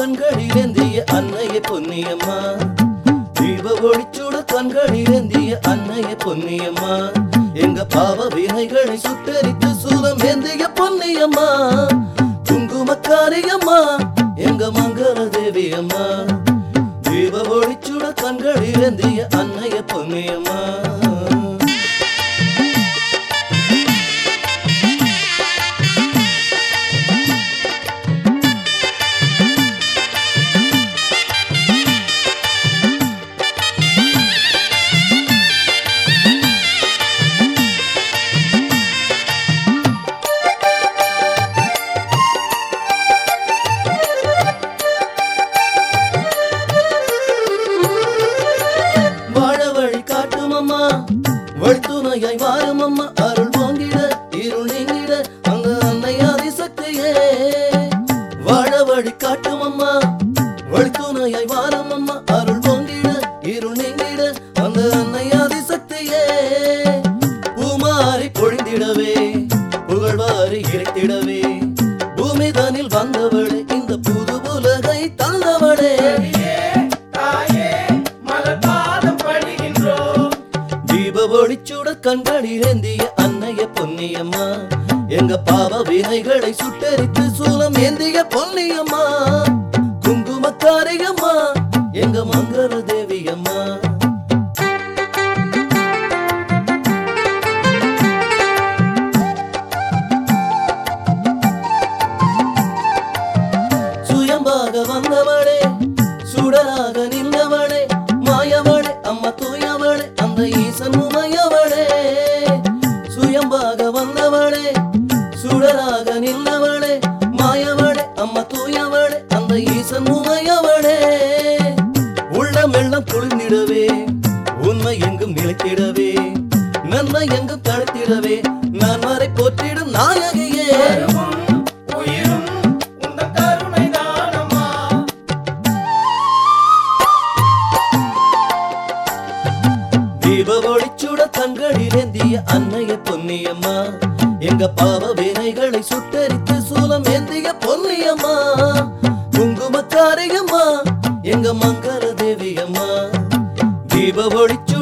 கண்களிலேந்திய அன்னைய பொன்னியம்மா தீப ஒளிச்சூட கண்களிலேந்திய அன்னைய பொன்னியம்மா எங்க பாவ வினைகளை சுட்டரித்து சூலம் ஏந்திய பொன்னியம்மா குங்குமக்காரியம்மா எங்க மங்கள தேவி அம்மா தீப ஒளிச்சூட கண்களிலேந்திய அன்னைய பொன்னியம்மா வாழ வழி காட்டும் அம்மா வழித்துணையாய் வாரும் அம்மா அருள் வாங்கிட இருள் நீங்கிட அந்த அன்னை ஆதிசக்தியே வாழ வழி காட்டும் அம்மா வழித்துணையாய் வாரும் அம்மா அருள் வாங்கிட இருள் நீங்கிட அந்த அன்னை ஆதிசக்தியே பூமாரி பொழிந்திடவே புகழ்வாரி இறைத்திடவே பூமிதனில் வந்தவளே இந்த புது உலகை தந்தவளே தாயே மலர்பாதம் படுகின்றோம் தீப ஒளிச்சூட கண்களிலேந்திய அன்னைய பொன்னியம்மா எங்க பாவ வினைகளை சுட்டரித்து சூலம் ஏந்திய பொன்னியம்மா குங்குமக்காரியம்மா எங்க மங்கள தேவியம்மா சுயம்பாக வந்தவளே சுடராக நின்றவளே மாயவளே அம்மா தூயவளே அந்த ஈசன் உமையவளே சுயம்பாக வந்தவளே சுடராக நின்றவளே மாயவளே அம்மா தூயவளே அந்த ஈசன் உமையவளே உள்ளம் எல்லாம் குளிர்ந்திடவே உண்மை எங்கும் நிலைத்திடவே நன்மை எங்கும் தடுத்திடவே நான் வரை போற்றிடும் நாயகியே கருவும் உயிரும் உந்தன் கருணை தானம்மா தீப ஒளிச்சுட கண்களிலேந்திய அன்னைய பொன்னியம்மா எங்க பாவ வினைகளை சுட்டரித்து சூலம் ஏந்திய பொன்னியம்மா குங்குமக்காரியம்மா எங்க மங்கள தேவியம்மா தீப ஒளிச்சுட